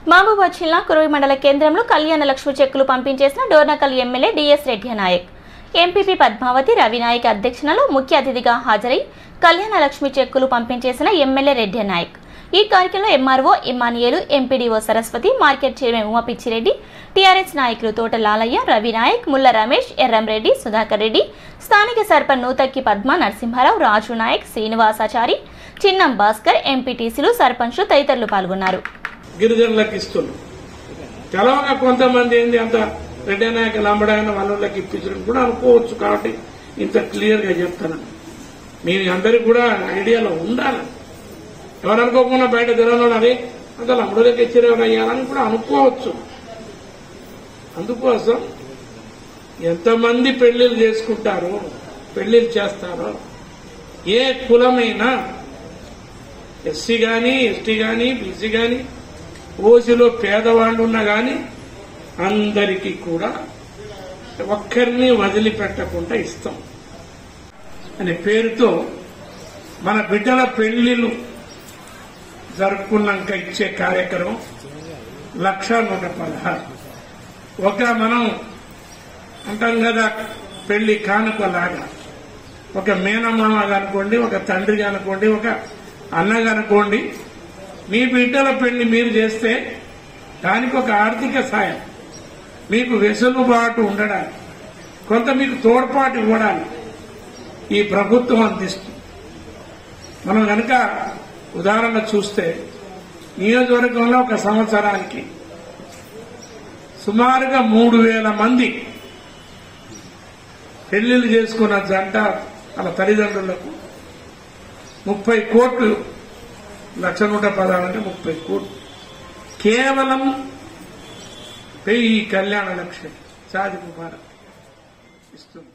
మహబూబాద్ జిల్లా కురువి మండల కేంద్రంలో కళ్యాణ లక్ష్మి చెక్కులు పంపించేసిన Dornakal MLA DS Reddy Naik MPP Padmavathi Ravi Naik అధ్యక్షతలో ముఖ్య అతిథిగా హాజరై కళ్యాణ లక్ష్మి చెక్కులు పంపించేసిన ఎమ్మెల్యే రెడ్డి నాయక్ ఈ కార్యక్రమంలో MRO Immanuel MPDO Saraswathi market chairman Uma Picchi Reddy TRS నాయకులు తోట లాలయ్య రవినాయక్ ముల్ల రమేష్ ఎర్రంరెడ్డి సుధాకర్ రెడ్డి స్థానిక సర్పంచ్ నూతక్కి పద్మ నరసింహారావు రాజు నాయక్ శ్రీనివాసాచారి చిన్నం భాస్కర్ ఎంపీటీసీలు సర్పంచ్లు తదితరులు పాల్గొన్నారు గిరిజనులకు ఇస్తున్నాం తెలవక కొంతమంది ఏంది అంత రెడ్డి నాయక లంబడాయన వాళ్ళకి ఇప్పించడం కూడా అనుకోవచ్చు కాబట్టి ఇంత క్లియర్ గా చెప్తాను మీ అందరికి కూడా ఐడియాలో ఉండాలి ఎవరు అనుకోకుండా బయట తెలవడం అది అంత లంబడులకు ఇచ్చారు అయ్యారని కూడా అనుకోవచ్చు అందుకోసం ఎంతమంది పెళ్లిళ్ళు చేసుకుంటారో పెళ్లిళ్ళు చేస్తారో ఏ కులమైనా ఎస్సీ గాని ఎస్టీ గాని బీసీ గాని ఓసీలో పేదవాళ్ళు ఉన్నా గాని అందరికీ కూడా ఒక్కరిని వదిలిపెట్టకుండా ఇస్తాం అనే పేరుతో మన బిడ్డల పెళ్లిళ్ళు జరుపుకున్నాక ఇచ్చే కార్యక్రమం లక్ష నూట పదహారు ఒక మనం అంటాం కదా పెళ్లి కానుకలాగా ఒక మేనమామ అనుకోండి ఒక తండ్రి అనుకోండి ఒక అన్నగా అనుకోండి మీ బిడ్డల పెళ్లి మీరు చేస్తే దానికి ఒక ఆర్థిక సాయం మీకు వెసులుబాటు ఉండడానికి కొంత మీకు తోడ్పాటు ఇవ్వడానికి ఈ ప్రభుత్వం అందిస్తుంది మనం కనుక ఉదాహరణ చూస్తే నియోజకవర్గంలో ఒక సంవత్సరానికి సుమారుగా మూడు వేల మంది పెళ్లిళ్ళు చేసుకున్న జంట వాళ్ళ తల్లిదండ్రులకు ముప్పై కోట్లు లక్ష నూట పదహారు అంటే ముప్పై కోట్లు కేవలం వెయ్యి కళ్యాణ లక్ష్యం సాధిపు భారత్ ఇస్తుంది